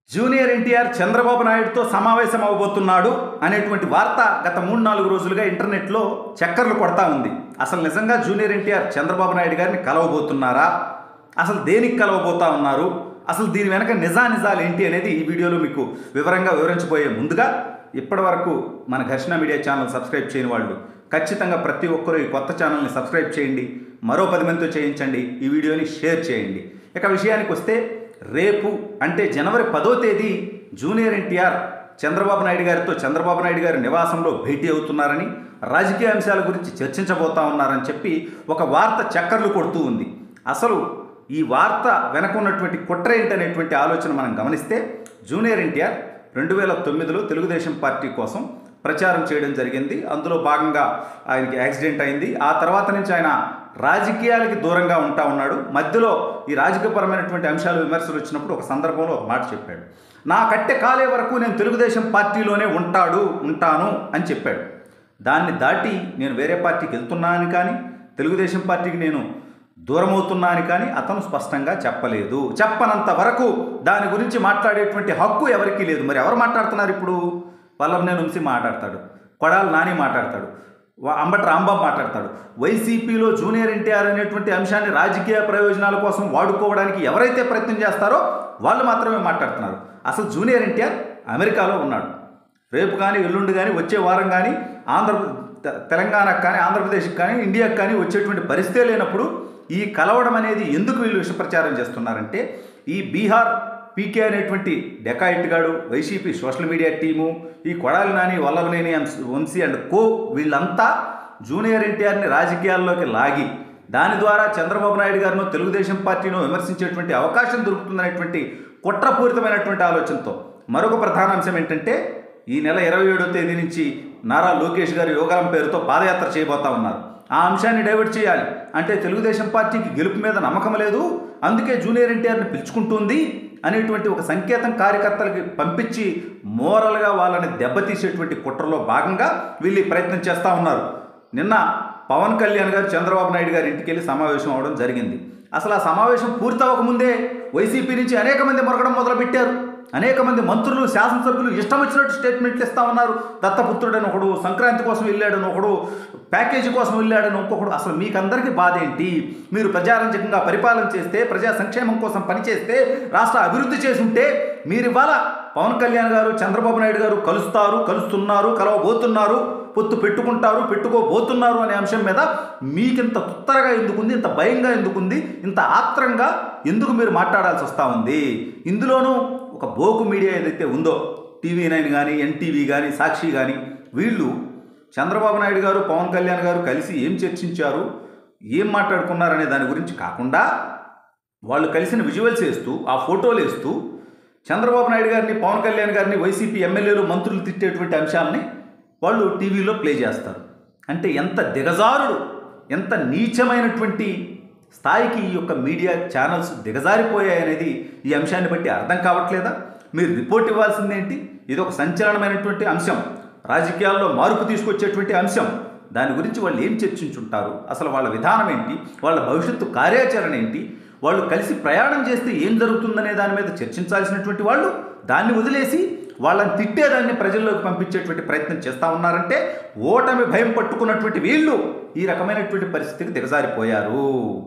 junior NTR Chandrababu నాయుడుతో సమావేశం అవబోతున్నాడు అనేటువంటి వార్త గత మూడు నాలుగు రోజులుగా ఇంటర్నెట్లో చక్కర్లు కొడతా ఉంది అసలు నిజంగా జూనియర్ ఎన్టీఆర్ చంద్రబాబు నాయుడు గారిని కలవబోతున్నారా అసలు దేనికి కలవబోతా ఉన్నారు అసలు దీని వెనక నిజా నిజాలు ఏంటి అనేది ఈ వీడియోలో మీకు వివరంగా వివరించబోయే ముందుగా ఇప్పటి వరకు మన ఘర్షణ మీడియా ఛానల్ సబ్స్క్రైబ్ చేయని వాళ్ళు ఖచ్చితంగా ప్రతి ఒక్కరూ ఈ కొత్త ఛానల్ని సబ్స్క్రైబ్ చేయండి మరో పది మందితో చేయించండి ఈ వీడియోని షేర్ చేయండి ఇక విషయానికి వస్తే రేపు అంటే జనవరి పదో తేదీ జూనియర్ ఎన్టీఆర్ చంద్రబాబు నాయుడు గారితో చంద్రబాబు నాయుడు గారి నివాసంలో భేటీ అవుతున్నారని రాజకీయ అంశాల గురించి చర్చించబోతా ఉన్నారని చెప్పి ఒక వార్త చక్కర్లు కొడుతూ ఉంది అసలు ఈ వార్త వెనక ఉన్నటువంటి కుట్ర ఏంటనేటువంటి ఆలోచన మనం గమనిస్తే జూనియర్ ఎన్టీఆర్ రెండు వేల తొమ్మిదిలో తెలుగుదేశం పార్టీ కోసం ప్రచారం చేయడం జరిగింది అందులో భాగంగా ఆయనకి యాక్సిడెంట్ అయింది ఆ తర్వాత నుంచి ఆయన రాజకీయాలకి దూరంగా ఉంటా ఉన్నాడు మధ్యలో ఈ రాజకీయపరమైనటువంటి అంశాలు విమర్శలు వచ్చినప్పుడు ఒక సందర్భంలో ఒక మాట చెప్పాడు నా కట్టె కాలే వరకు నేను తెలుగుదేశం పార్టీలోనే ఉంటాడు ఉంటాను అని చెప్పాడు దాన్ని దాటి నేను వేరే పార్టీకి వెళ్తున్నాను కానీ తెలుగుదేశం పార్టీకి నేను దూరం అవుతున్నాను కానీ అతను స్పష్టంగా చెప్పలేదు చెప్పనంత వరకు దాని గురించి మాట్లాడేటువంటి హక్కు ఎవరికీ లేదు మరి ఎవరు మాట్లాడుతున్నారు ఇప్పుడు వల్లభనేని వంశీ మాట్లాడతాడు కొడాలి నాని మాట్లాడతాడు వా- అంబటి రాంబాబు మాట్లాడతాడు వైసీపీలో జూనియర్ ఎన్టీఆర్ అనేటువంటి అంశాన్ని రాజకీయ ప్రయోజనాల కోసం వాడుకోవడానికి ఎవరైతే ప్రయత్నం చేస్తారో వాళ్ళు మాత్రమే మాట్లాడుతున్నారు అసలు జూనియర్ ఎన్టీఆర్ అమెరికాలో ఉన్నాడు రేపు కానీ ఎల్లుండి కానీ వచ్చే వారం కానీ ఆంధ్ర తె- తెలంగాణకు కానీ ఆంధ్రప్రదేశ్కి కానీ ఇండియాకి కానీ వచ్చేటువంటి పరిస్థితే లేనప్పుడు ఈ కలవడం అనేది ఎందుకు వీళ్ళు విష ప్రచారం చేస్తున్నారంటే ఈ బీహార్ పీకే అనేటువంటి డెకాయిట్ గాడు వైసీపీ సోషల్ మీడియా టీము ఈ కొడాలి నాని వల్లభనేని అంశ- వంశీ అండ్ కో వీళ్ళంతా జూనియర్ ఎన్టీఆర్ని రాజకీయాల్లోకి లాగి దాని ద్వారా చంద్రబాబు నాయుడు గారిను తెలుగుదేశం పార్టీను విమర్శించేటువంటి అవకాశం దొరుకుతుందనేటువంటి కుట్రపూరితమైనటువంటి ఆలోచనతో మరొక ప్రధాన అంశం ఏంటంటే ఈ నెల ఇరవై ఏడో తేదీ నుంచి నారా లోకేష్ గారు యోగారం పేరుతో పాదయాత్ర చేయబోతా ఉన్నారు ఆ అంశాన్ని డైవర్ట్ చేయాలి అంటే తెలుగుదేశం పార్టీకి గెలుపు మీద నమ్మకం లేదు అందుకే జూనియర్ ఎన్టీఆర్ని పిలుచుకుంటుంది అనేటువంటి ఒక సంకేతం కార్యకర్తలకి పంపించి మోరల్గా వాళ్ళని దెబ్బతీసేటువంటి కుట్రలో భాగంగా వీళ్ళు ఈ ప్రయత్నం చేస్తూ ఉన్నారు నిన్న పవన్ కళ్యాణ్ గారు చంద్రబాబు నాయుడు గారి ఇంటికి వెళ్ళి సమావేశం అవడం జరిగింది అసలు ఆ సమావేశం పూర్తవకముందే వైసీపీ నుంచి అనేక మంది మొరగడం మొదలుపెట్టారు అనేక మంది మంత్రులు శాసనసభ్యులు ఇష్టం వచ్చినట్టు స్టేట్మెంట్లు ఇస్తా ఉన్నారు దత్తపుత్రుడని ఒకడు సంక్రాంతి కోసం వెళ్ళాడని ఒకడు ప్యాకేజీ కోసం వెళ్ళాడని ఇంకొకడు అసలు మీకందరికీ బాధ ఏంటి మీరు ప్రజారంజకంగా పరిపాలన చేస్తే ప్రజా సంక్షేమం కోసం పనిచేస్తే రాష్ట్ర అభివృద్ధి చేసి ఉంటే మీరు ఇవాళ పవన్ కళ్యాణ్ గారు చంద్రబాబు నాయుడు గారు కలుస్తారు కలుస్తున్నారు కలవబోతున్నారు పొత్తు పెట్టుకుంటారు పెట్టుకోబోతున్నారు అనే అంశం మీద మీకింత తుత్తరగా ఎందుకుంది ఇంత భయంగా ఎందుకుంది ఇంత ఆత్రంగా ఎందుకు మీరు మాట్లాడాల్సి వస్తూ ఉంది ఇందులోనూ ఒక బోకు మీడియా ఏదైతే ఉందో టీవీ నైన్ కానీ ఎన్టీవీ కానీ సాక్షి కానీ వీళ్ళు చంద్రబాబు నాయుడు గారు పవన్ కళ్యాణ్ గారు కలిసి ఏం చర్చించారు ఏం మాట్లాడుకున్నారనే దాని గురించి కాకుండా వాళ్ళు కలిసిన విజువల్స్ వేస్తూ ఆ ఫోటోలు వేస్తూ చంద్రబాబు నాయుడు గారిని పవన్ కళ్యాణ్ గారిని వైసీపీ ఎమ్మెల్యేలు మంత్రులు తిట్టేటువంటి అంశాలని వాళ్ళు టీవీలో ప్లే చేస్తారు అంటే ఎంత దిగజారుడు ఎంత నీచమైనటువంటి స్థాయికి ఈ యొక్క మీడియా ఛానల్స్ దిగజారిపోయాయనేది ఈ అంశాన్ని బట్టి అర్థం కావట్లేదా మీరు రిపోర్ట్ ఇవ్వాల్సిందేంటి ఇది ఒక సంచలనమైనటువంటి అంశం రాజకీయాల్లో మార్పు తీసుకొచ్చేటువంటి అంశం దాని గురించి వాళ్ళు ఏం చర్చించుంటారు అసలు వాళ్ళ విధానం ఏంటి వాళ్ళ భవిష్యత్తు కార్యాచరణ ఏంటి వాళ్ళు కలిసి ప్రయాణం చేస్తే ఏం జరుగుతుందనే దాని మీద చర్చించాల్సినటువంటి వాళ్ళు దాన్ని వదిలేసి వాళ్ళని తిట్టేదాన్ని ప్రజల్లోకి పంపించేటువంటి ప్రయత్నం చేస్తూ ఉన్నారంటే ఓటమి భయం పట్టుకున్నటువంటి వీళ్ళు ఈ రకమైనటువంటి పరిస్థితికి దిగజారిపోయారు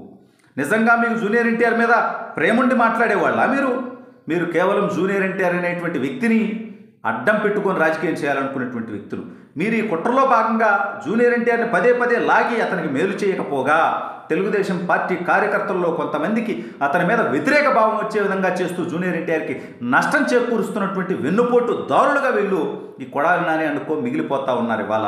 నిజంగా మీకు జూనియర్ ఎన్టీఆర్ మీద ప్రేముండి మాట్లాడేవాళ్ళ మీరు మీరు కేవలం జూనియర్ ఎన్టీఆర్ అనేటువంటి వ్యక్తిని అడ్డం పెట్టుకొని రాజకీయం చేయాలనుకునేటువంటి వ్యక్తులు మీరు ఈ కుట్రలో భాగంగా జూనియర్ ఎన్టీఆర్ని పదే పదే లాగి అతనికి మేలు చేయకపోగా తెలుగుదేశం పార్టీ కార్యకర్తల్లో కొంతమందికి అతని మీద వ్యతిరేక భావం వచ్చే విధంగా చేస్తూ జూనియర్ ఎన్టీఆర్కి నష్టం చేకూరుస్తున్నటువంటి వెన్నుపోటు దారులుగా వీళ్ళు ఈ కొడాలి నాని అనుకో మిగిలిపోతా ఉన్నారు ఇవాళ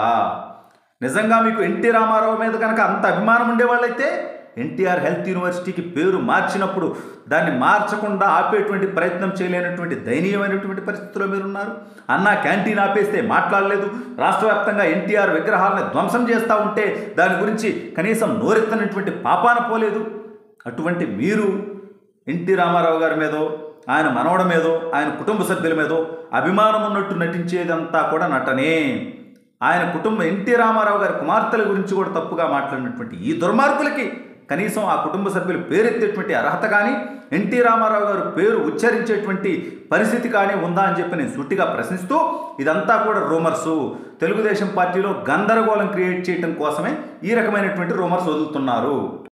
నిజంగా మీకు ఎన్టీ రామారావు మీద కనుక అంత అభిమానం ఉండేవాళ్ళైతే ఎన్టీఆర్ హెల్త్ యూనివర్సిటీకి పేరు మార్చినప్పుడు దాన్ని మార్చకుండా ఆపేటువంటి ప్రయత్నం చేయలేనటువంటి దయనీయమైనటువంటి పరిస్థితిలో మీరున్నారు అన్న క్యాంటీన్ ఆపేస్తే మాట్లాడలేదు రాష్ట్ర వ్యాప్తంగా ఎన్టీఆర్ విగ్రహాలను ధ్వంసం చేస్తూ ఉంటే దాని గురించి కనీసం నోరెత్తనటువంటి పాపాన పోలేదు అటువంటి మీరు ఎన్టీ రామారావు గారి మీదో ఆయన మనవడ మీదో ఆయన కుటుంబ సభ్యుల మీదో అభిమానం ఉన్నట్టు నటించేదంతా కూడా నటనే ఆయన కుటుంబం ఎన్టీ రామారావు గారి కుమార్తెల గురించి కూడా తప్పుగా మాట్లాడినటువంటి ఈ దుర్మార్గులకి కనీసం ఆ కుటుంబ సభ్యులు పేరెత్తేటువంటి అర్హత కానీ ఎన్టీ రామారావు గారు పేరు ఉచ్చరించేటువంటి పరిస్థితి కానీ ఉందా అని చెప్పి నేను సూటిగా ప్రశ్నిస్తూ ఇదంతా కూడా రూమర్సు తెలుగుదేశం పార్టీలో గందరగోళం క్రియేట్ చేయడం కోసమే ఈ రకమైనటువంటి రూమర్స్ వదులుతున్నారు